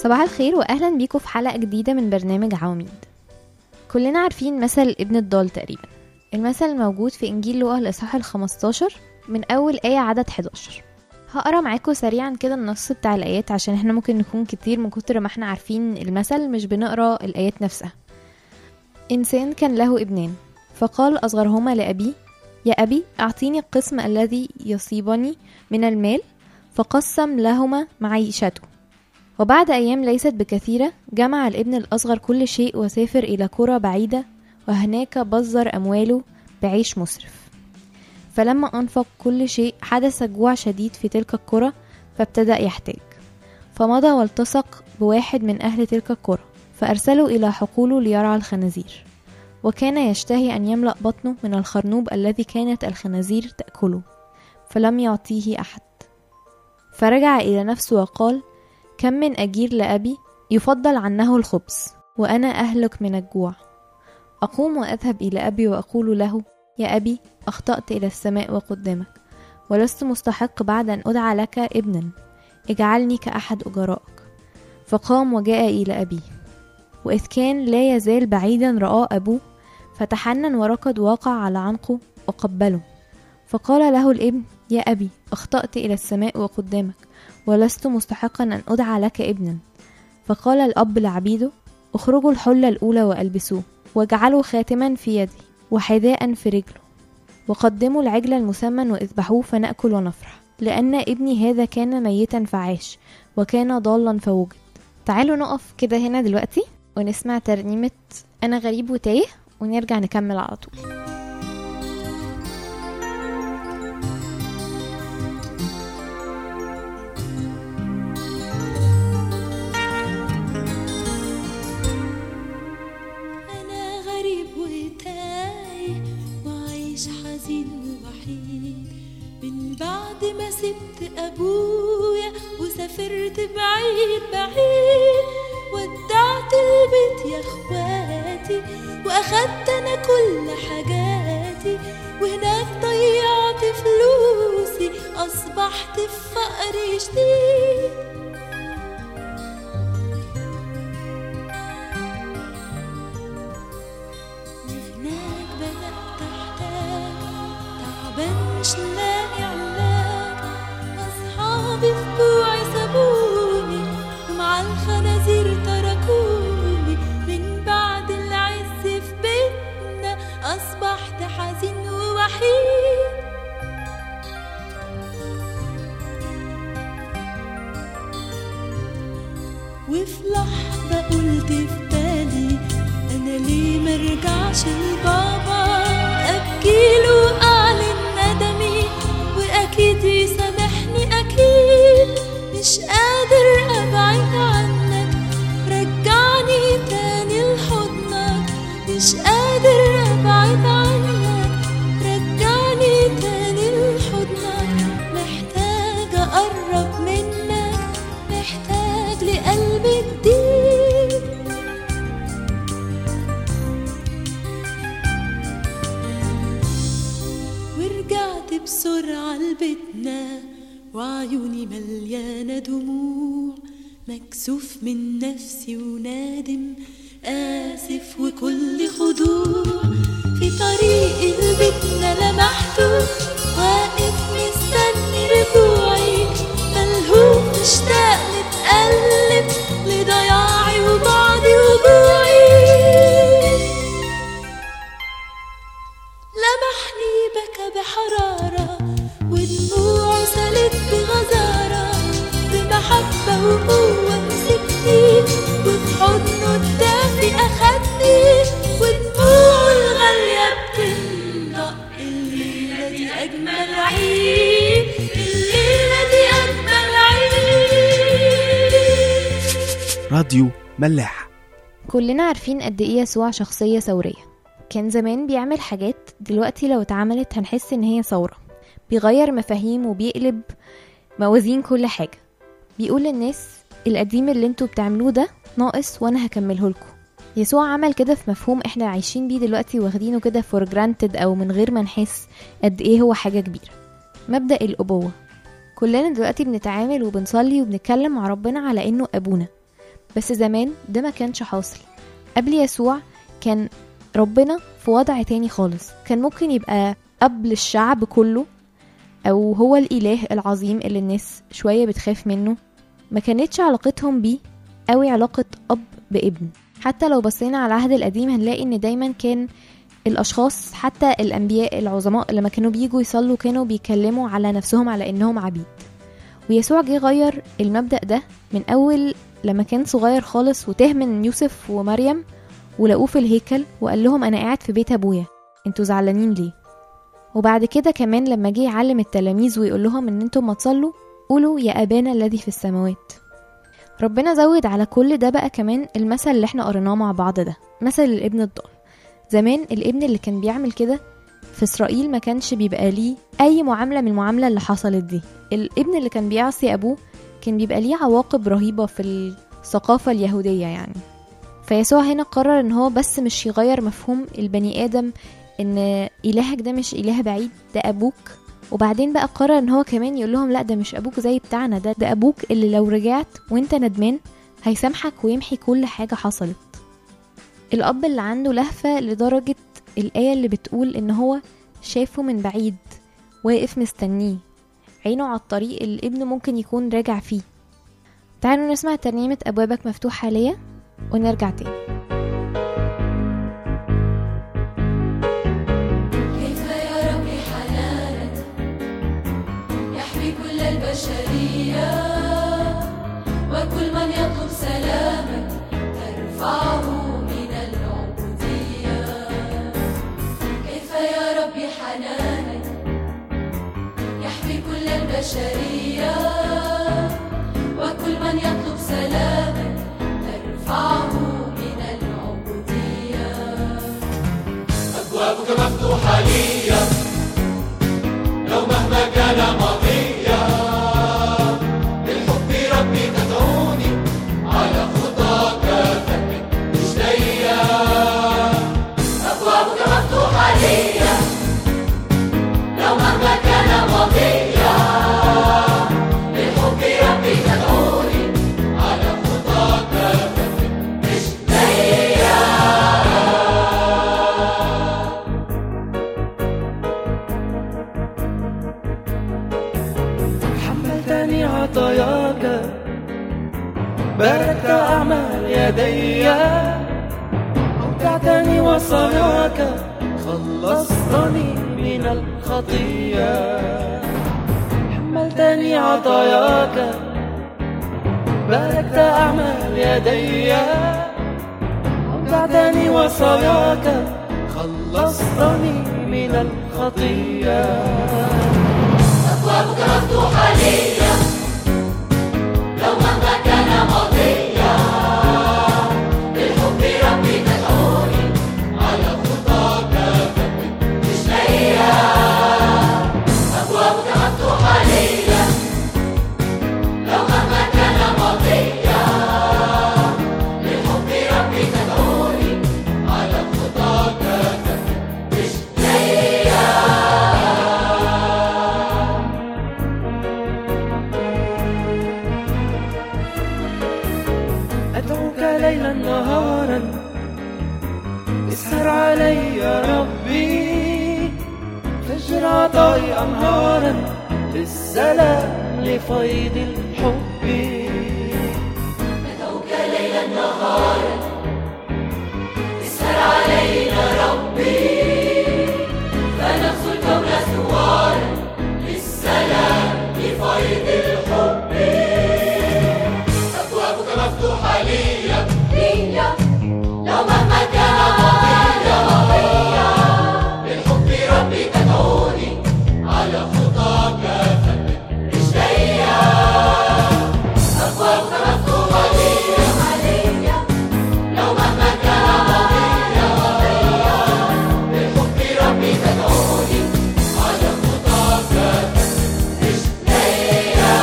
صباح الخير واهلا بيكم في حلقه جديده من برنامج عواميد كلنا عارفين مثل ابن الضال تقريبا المثل الموجود في انجيل لوقا الاصحاح ال15 من اول ايه عدد 11 هقرا معاكم سريعا كده النص بتاع الايات عشان احنا ممكن نكون كتير من كتر ما احنا عارفين المثل مش بنقرا الايات نفسها انسان كان له ابنان فقال اصغرهما لابيه يا ابي اعطيني القسم الذي يصيبني من المال فقسم لهما معيشته وبعد أيام ليست بكثيرة جمع الابن الأصغر كل شيء وسافر إلى قرى بعيدة وهناك بذر أمواله بعيش مسرف فلما أنفق كل شيء حدث جوع شديد في تلك القرى فابتدأ يحتاج فمضى والتصق بواحد من أهل تلك القرى فأرسله إلى حقوله ليرعى الخنازير وكان يشتهي أن يملأ بطنه من الخرنوب الذي كانت الخنازير تأكله فلم يعطيه أحد فرجع إلى نفسه وقال كم من أجير لأبي يفضل عنه الخبز وأنا أهلك من الجوع أقوم وأذهب إلى أبي وأقول له يا أبي أخطأت إلى السماء وقدامك ولست مستحق بعد أن أدعى لك ابنا اجعلني كأحد أجرائك فقام وجاء إلى أبيه وإذ كان لا يزال بعيدا رآه أبوه فتحنن وركض وقع على عنقه وقبله فقال له الابن يا أبي أخطأت إلى السماء وقدامك ولست مستحقا أن أدعى لك ابنا فقال الأب لعبيده اخرجوا الحلة الأولى وألبسوه واجعلوا خاتما في يدي وحذاء في رجله وقدموا العجل المسمن واذبحوه فنأكل ونفرح لأن ابني هذا كان ميتا فعاش وكان ضالا فوجد تعالوا نقف كده هنا دلوقتي ونسمع ترنيمة أنا غريب وتايه ونرجع نكمل على طول أنا غريب وتايه وعايش حزين ووحيد من بعد ما سبت أبويا وسافرت بعيد بعيد ودعت البيت يا اخواتي واخدت انا كل حاجاتي وهناك ضيعت فلوسي اصبحت في فقر شديد وهناك بدأت أحتاج تعبان مش لاقي علاج أصحابي في بوعي سابوني ومع الخنازير تركوني من بعد العز في بيتنا أصبحت حزين ووحيد وفي لحظة قلت في بالي أنا ليه مرجعش لبابا أبكيله أعلن ندمي وأكيد يسامحني أكيد مش قادر أبعد عنك رجعني تاني لحضنك مش قادر أبعد عنك رجعني تاني لحضنك محتاج أقرب منك محتاج لقلب جديد ورجعت بسرعة لبيتنا وعيوني مليانة دموع مكسوف من نفسي ونادم آسف وكل خضوع في طريق لبيتنا لمحته واقف مستني رجوعي ملهوف مشتاق متقلب لضياعي وبعدي وجوعي لمحني بكى بحرارة ودموعه سالت بغزارة بمحبة وقوة مسكني وفي حضنه الدافي أخدني ودموعه الغالية بتنطق الليلة دي أجمل عيد الليلة دي أجمل عيد راديو ملاح كلنا عارفين قد ايه يسوع شخصية ثورية كان زمان بيعمل حاجات دلوقتي لو اتعملت هنحس ان هي ثورة بيغير مفاهيم وبيقلب موازين كل حاجة بيقول للناس القديم اللي انتوا بتعملوه ده ناقص وانا هكمله لكم يسوع عمل كده في مفهوم احنا عايشين بيه دلوقتي واخدينه كده فور جرانتد او من غير ما نحس قد ايه هو حاجة كبيرة مبدأ الأبوة كلنا دلوقتي بنتعامل وبنصلي وبنتكلم مع ربنا على انه ابونا بس زمان ده ما كانش حاصل قبل يسوع كان ربنا في وضع تاني خالص كان ممكن يبقى أب للشعب كله أو هو الإله العظيم اللي الناس شوية بتخاف منه ما كانتش علاقتهم بيه قوي علاقة أب بابن حتى لو بصينا على العهد القديم هنلاقي إن دايما كان الأشخاص حتى الأنبياء العظماء لما كانوا بيجوا يصلوا كانوا بيكلموا على نفسهم على إنهم عبيد ويسوع جه غير المبدأ ده من أول لما كان صغير خالص وتاه من يوسف ومريم ولقوه في الهيكل وقال لهم أنا قاعد في بيت أبويا انتوا زعلانين ليه وبعد كده كمان لما جه يعلم التلاميذ ويقول لهم ان انتم ما تصلوا قولوا يا ابانا الذي في السماوات ربنا زود على كل ده بقى كمان المثل اللي احنا قريناه مع بعض ده مثل الابن الضال زمان الابن اللي كان بيعمل كده في اسرائيل ما كانش بيبقى ليه اي معامله من المعامله اللي حصلت دي الابن اللي كان بيعصي ابوه كان بيبقى ليه عواقب رهيبه في الثقافه اليهوديه يعني فيسوع هنا قرر ان هو بس مش يغير مفهوم البني ادم ان الهك ده مش اله بعيد ده ابوك وبعدين بقى قرر ان هو كمان يقول لهم لا ده مش ابوك زي بتاعنا ده ده ابوك اللي لو رجعت وانت ندمان هيسامحك ويمحي كل حاجه حصلت الاب اللي عنده لهفه لدرجه الايه اللي بتقول ان هو شافه من بعيد واقف مستنيه عينه على الطريق اللي ابنه ممكن يكون راجع فيه تعالوا نسمع ترنيمة أبوابك مفتوحة ليا ونرجع تاني كيف يا ربي حنانك يحوي كل البشرية وكل من يطلب سلامك ترفعه من العبودية كيف يا ربي حنانك يحوي كل البشرية وكل من يطلب سلامك ترفعه من العبودية أبوابك مفتوحة ليا لو مهما كان ماضيا بالحب ربي تدعوني على خطاك ثبت رجليا أبوابك مفتوحة ليا لو مهما كان ماضيا بالحب ربي تدعوني على خطاك ثبت رجليا حملتني عطاياك باركت أعمال يدي أودعتني وصاياك خلصتني من الخطية حملتني عطاياك باركت أعمال يدي أودعتني وصاياك خلصتني من الخطية أبوابك مفتوحة ليا لو مهما كان ماضيا بالحب ربي تدعوني على خطاك ثبت رجليا أبوابك مفتوحة ليا لو مهما كان ماضيا بالحب ربي تدعوني على خطاك ثبت رجليا أدعوك ليلا نهارا اسهر علي يا ربي فجر عطائي أنهارا للسلام لفيض الحب ندعوك ليلا نهارا اسهر علينا ربي فنغزو الكون ثوارا للسلام لفيض الحب أبوابك مفتوحة ليا ليا لو مهما كان ماضيا بالحب ربي تدعوني على خطاك ثبت رجليا أبوابك مفتوحة ليا عليا لو مهما كان ماضيا بالحب ربي تدعوني على خطاك رجليا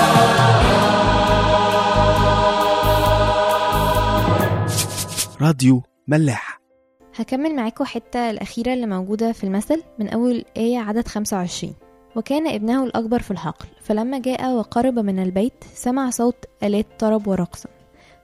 راديو ملاح هكمل معاكم حتة الأخيرة اللي موجودة في المثل من أول آية عدد 25 وكان ابنه الأكبر في الحقل فلما جاء وقرب من البيت سمع صوت آلات طرب ورقصا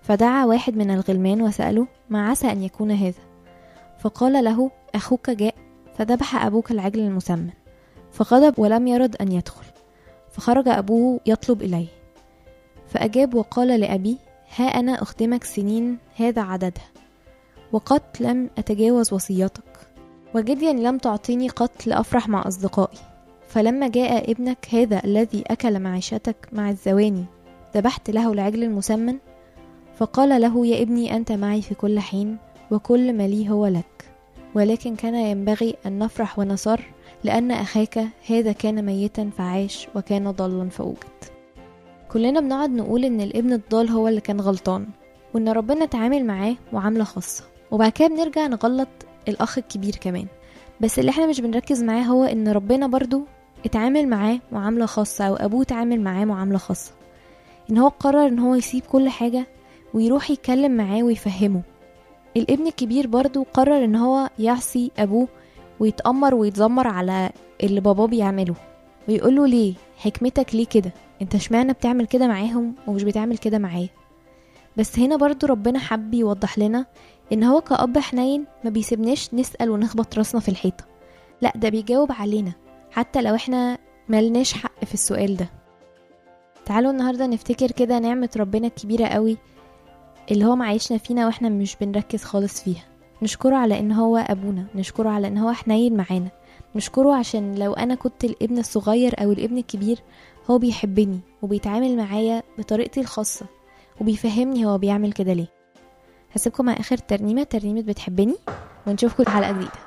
فدعا واحد من الغلمان وسأله ما عسى أن يكون هذا فقال له أخوك جاء فذبح أبوك العجل المسمن فغضب ولم يرد أن يدخل فخرج أبوه يطلب إليه فأجاب وقال لأبي ها أنا أخدمك سنين هذا عددها وقد لم أتجاوز وصيتك وجديا لم تعطيني قط لأفرح مع أصدقائي فلما جاء ابنك هذا الذي أكل معيشتك مع الزواني ذبحت له العجل المسمن فقال له يا ابني أنت معي في كل حين وكل ما لي هو لك ولكن كان ينبغي أن نفرح ونصر لأن أخاك هذا كان ميتا فعاش وكان ضالا فوجد كلنا بنقعد نقول إن الابن الضال هو اللي كان غلطان وإن ربنا اتعامل معاه معاملة خاصة وبعد كده بنرجع نغلط الأخ الكبير كمان بس اللي احنا مش بنركز معاه هو إن ربنا برضو اتعامل معاه معاملة خاصة أو أبوه اتعامل معاه معاملة خاصة إن هو قرر إن هو يسيب كل حاجة ويروح يتكلم معاه ويفهمه الابن الكبير برضو قرر إن هو يعصي أبوه ويتأمر ويتذمر على اللي باباه بيعمله ويقوله ليه حكمتك ليه كده انت اشمعنى بتعمل كده معاهم ومش بتعمل كده معايا بس هنا برضو ربنا حب يوضح لنا ان هو كأب حنين ما بيسيبناش نسأل ونخبط راسنا في الحيطة لا ده بيجاوب علينا حتى لو احنا ملناش حق في السؤال ده تعالوا النهاردة نفتكر كده نعمة ربنا الكبيرة قوي اللي هو معيشنا فينا واحنا مش بنركز خالص فيها نشكره على ان هو ابونا نشكره على ان هو حنين معانا نشكره عشان لو انا كنت الابن الصغير او الابن الكبير هو بيحبني وبيتعامل معايا بطريقتي الخاصة وبيفهمني هو بيعمل كده ليه هسيبكم مع اخر ترنيمة ترنيمة بتحبني ونشوفكم في حلقة جديدة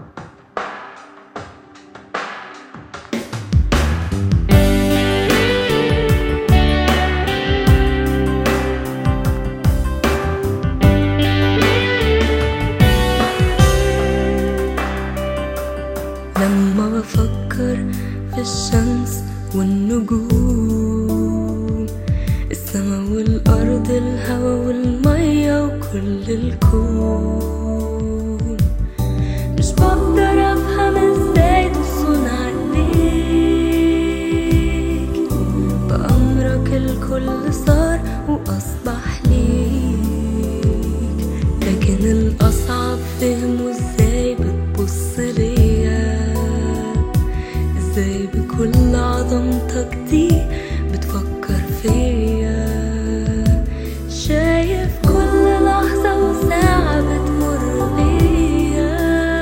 لما بفكر في الشمس والنجوم السما والأرض الهوا والمية وكل الكون مش بقدر أفهم ازاي تصنع عليك بأمرك الكل صار وأصبح ليك لكن الأصعب فهمه ازاي بتبص ليا ازاي بكل عظمتك دي بتفكر فيا شايف كل لحظة وساعة بتمر بيا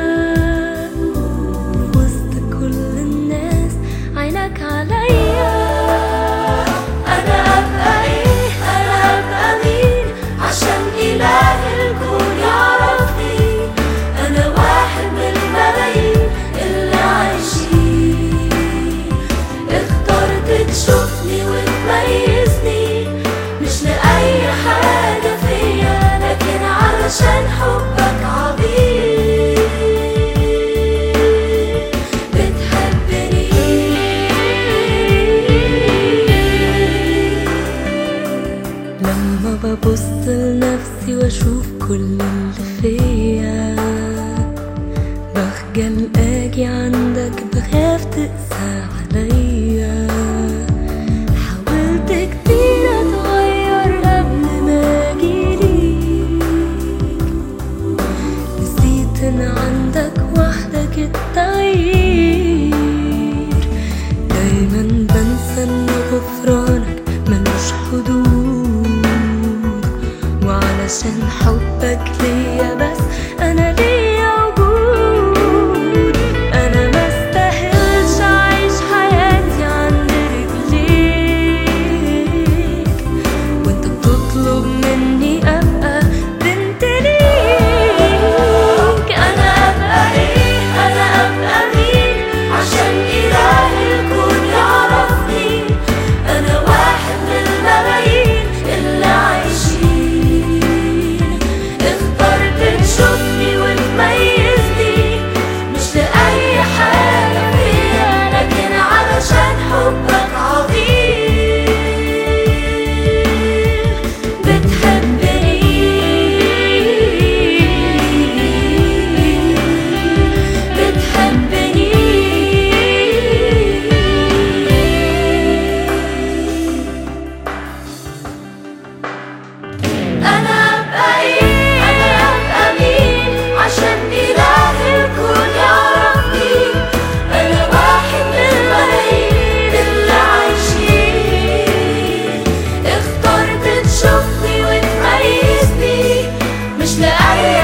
في وسط كل الناس عينك عليا أنا أبقى إيه أنا أبقى مين عشان إله الكون يعرفني أنا واحد من الملايين اللي عايشين اخترت تشوفني وتميزني مش لأي حاجة فيا لكن علشان حبك عظيم بتحبني لما ببص لنفسي واشوف كل اللي فيا بخجل اجي عندك بخاف تقسى عليا حاولت كتير اتغير قبل ما اجيليك نسيت ان عندك وحدك التغيير دايما بنسى ان غفرانك ملوش حدود وعلشان حبك ليا بس انا ليا وجود انا ما استاهلش اعيش حياتي عند رجليك وانت بتطلب مني ابقى بنت ليك أنا أبقى إيه أنا أبقى مين عشان إله الكون يعرفني أنا واحد من الملايين اللي عايشين اخترت تشوفني لأي